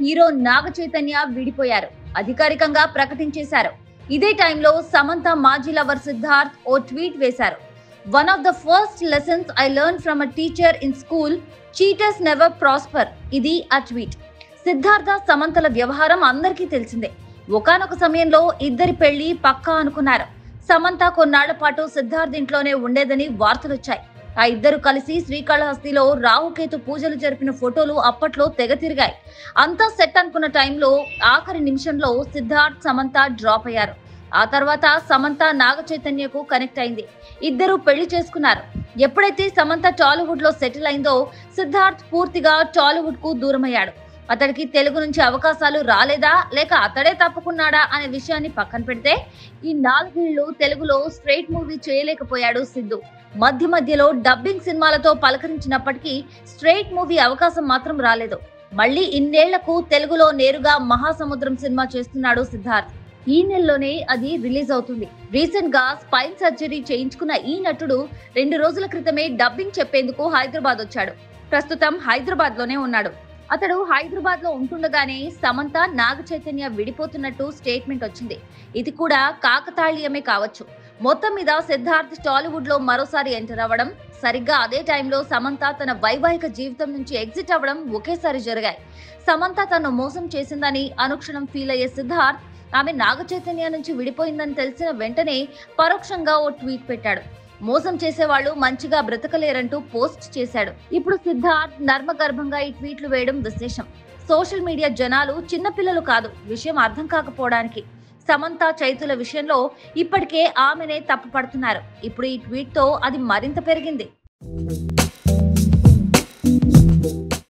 hero నాగ చైతన్య విడిపోయారు అధికారికంగా ప్రకటించేశారు ఇదే టైంలో సమంత మాజీ లవర్ సిద్ధార్థ్ ఓ ట్వీట్ వేశారు one of the first lessons I learn from a teacher in school cheaters never prosper ఇది ఆ ట్వీట్ సిద్ధార్థ సమంతల వ్యవహారం అందరికీ తెలిసిందే ఒకానొక సమయంలో ఇద్దరి పెళ్లి పక్కా అనుకున్నారు సమంత కొన్నాళ్ల పాటు సిద్ధార్థ్ ఇంట్లోనే ఉండేదని వార్తలొచ్చాయి ఆ ఇద్దరు కలిసి శ్రీకాళహస్తిలో రాహుకేతు పూజలు జరిపిన ఫోటోలు అప్పట్లో తెగ తిరిగాయి అంతా సెట్ అనుకున్న టైంలో ఆఖరి నిమిషంలో సిద్ధార్థ్ సమంత డ్రాప్ అయ్యారు ఆ తర్వాత సమంత నాగ చైతన్యకు కనెక్ట్ అయింది ఇద్దరు పెళ్లి చేసుకున్నారు ఎప్పుడైతే సమంత టాలీవుడ్ లో సెటిల్ అయిందో సిద్ధార్థ్ పూర్తిగా టాలీవుడ్ కు దూరమయ్యాడు అతడికి తెలుగు నుంచి అవకాశాలు రాలేదా లేక అతడే తప్పుకున్నాడా అనే విషయాన్ని పక్కన పెడితే ఈ నాలుగేళ్లు తెలుగులో స్ట్రైట్ మూవీ చేయలేకపోయాడు సిద్ధు మధ్య మధ్యలో డబ్బింగ్ సినిమాలతో పలకరించినప్పటికీ స్ట్రైట్ మూవీ అవకాశం మాత్రం రాలేదు మళ్ళీ ఇన్నేళ్లకు తెలుగులో నేరుగా మహాసముద్రం సినిమా చేస్తున్నాడు సిద్ధార్థ్ ఈ నెలలోనే అది రిలీజ్ అవుతుంది రీసెంట్ గా స్పైన్ సర్జరీ చేయించుకున్న ఈ నటుడు రెండు రోజుల క్రితమే డబ్బింగ్ చెప్పేందుకు హైదరాబాద్ వచ్చాడు ప్రస్తుతం హైదరాబాద్ లోనే ఉన్నాడు అతడు హైదరాబాద్ లో ఉంటుండగానే సమంత నాగ చైతన్య విడిపోతున్నట్టు స్టేట్మెంట్ వచ్చింది ఇది కూడా కాకతాళీయమే కావచ్చు మొత్తం మీద సిద్ధార్థ్ టాలీవుడ్ లో మరోసారి ఎంటర్ అవ్వడం సరిగ్గా అదే టైంలో సమంత తన వైవాహిక జీవితం నుంచి ఎగ్జిట్ అవ్వడం ఒకేసారి జరిగాయి సమంత తను మోసం చేసిందని అనుక్షణం ఫీల్ అయ్యే సిద్ధార్థ్ ఆమె నాగ చైతన్య నుంచి విడిపోయిందని తెలిసిన వెంటనే పరోక్షంగా ఓ ట్వీట్ పెట్టాడు మోసం చేసేవాళ్ళు మంచిగా బ్రతకలేరంటూ పోస్ట్ చేశాడు ఇప్పుడు సిద్ధార్థ్ నర్మగర్భంగా ఈ ట్వీట్లు వేయడం విశేషం సోషల్ మీడియా జనాలు చిన్నపిల్లలు కాదు విషయం అర్థం కాకపోవడానికి సమంత చైతుల విషయంలో ఇప్పటికే ఆమెనే తప్పు పడుతున్నారు ఇప్పుడు ఈ ట్వీట్ తో అది మరింత పెరిగింది